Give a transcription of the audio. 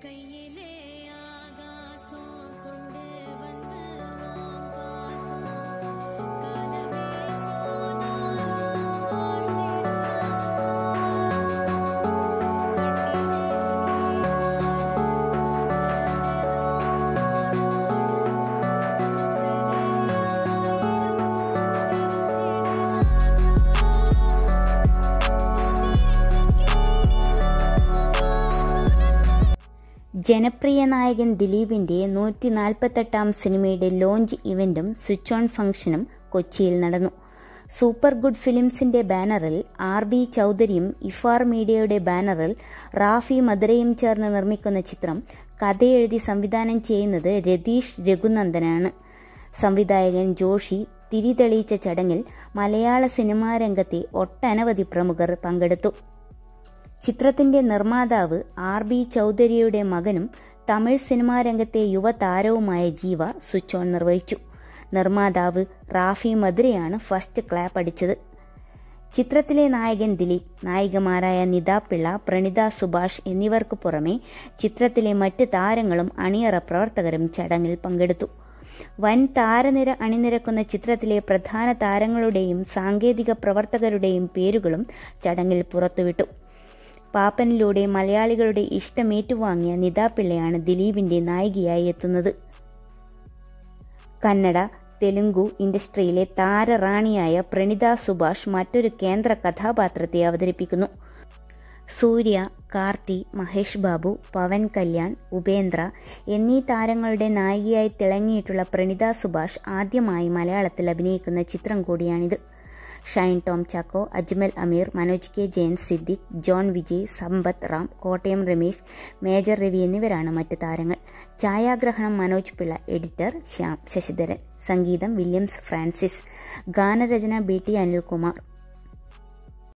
கையிலே ஆகாசம் கொண்டு வந்து வான் பாசம் காலமே போனாலும் வாழ்ந்திடும் ജനപ്രിയ നായകൻ ദിലീപിന്റെ നൂറ്റി നാൽപ്പത്തെട്ടാം സിനിമയുടെ ലോഞ്ച് ഇവന്റും സ്വിച്ച് ഓൺ ഫംഗ്ഷനും കൊച്ചിയിൽ നടന്നു സൂപ്പർ ഗുഡ് ഫിലിംസിന്റെ ബാനറിൽ ആർ ബി ചൌധരിയും ഇഫാർ മീഡിയയുടെ ബാനറിൽ റാഫി മധുരയും ചേർന്ന് നിർമ്മിക്കുന്ന ചിത്രം കഥയെഴുതി സംവിധാനം ചെയ്യുന്നത് രതീഷ് രഘുനന്ദനാണ് സംവിധായകൻ ജോഷി തിരിതെളിയിച്ച ചടങ്ങിൽ മലയാള സിനിമാ രംഗത്തെ ഒട്ടനവധി പ്രമുഖർ പങ്കെടുത്തു ചിത്രത്തിന്റെ നിർമ്മാതാവ് ആർ ബി ചൌധരിയുടെ മകനും തമിഴ് സിനിമാ രംഗത്തെ യുവതാരവുമായ ജീവ സ്വിച്ച് ഓൺ നിർവഹിച്ചു നിർമ്മാതാവ് റാഫി മധുരയാണ് ഫസ്റ്റ് ക്ലാപ്പ് അടിച്ചത് ചിത്രത്തിലെ നായകൻ ദിലീപ് നായികമാരായ നിതാ പിള്ള പ്രണിത സുഭാഷ് എന്നിവർക്ക് പുറമെ ചിത്രത്തിലെ മറ്റ് താരങ്ങളും അണിയറ പ്രവർത്തകരും ചടങ്ങിൽ പങ്കെടുത്തു വൻ താരനിര അണിനിരക്കുന്ന ചിത്രത്തിലെ പ്രധാന താരങ്ങളുടെയും സാങ്കേതിക പ്രവർത്തകരുടെയും പേരുകളും ചടങ്ങിൽ പുറത്തുവിട്ടു പാപ്പനിലൂടെ മലയാളികളുടെ ഇഷ്ടമേറ്റുവാങ്ങിയ നിതാ പിള്ളയാണ് ദിലീപിന്റെ നായികയായി എത്തുന്നത് കന്നഡ തെലുങ്കു ഇൻഡസ്ട്രിയിലെ താരറാണിയായ പ്രണിത സുഭാഷ് മറ്റൊരു കേന്ദ്ര കഥാപാത്രത്തെ അവതരിപ്പിക്കുന്നു സൂര്യ കാർത്തി മഹേഷ് ബാബു പവൻ കല്യാൺ ഉപേന്ദ്ര എന്നീ താരങ്ങളുടെ നായികയായി തിളങ്ങിയിട്ടുള്ള പ്രണിത സുഭാഷ് ആദ്യമായി മലയാളത്തിൽ അഭിനയിക്കുന്ന ചിത്രം കൂടിയാണിത് ഷൈൻ ടോം ചാക്കോ അജ്മൽ അമീർ മനോജ് കെ ജയൻ സിദ്ദിഖ് ജോൺ വിജയ് സമ്പത്ത് റാം കോട്ടയം രമേശ് മേജർ രവി എന്നിവരാണ് മറ്റ് താരങ്ങൾ ഛായാഗ്രഹണം മനോജ് പിള്ള എഡിറ്റർ ശ്യാം ശശിധരൻ സംഗീതം വില്യംസ് ഫ്രാൻസിസ് ഗാനരചന ബി ടി അനിൽകുമാർ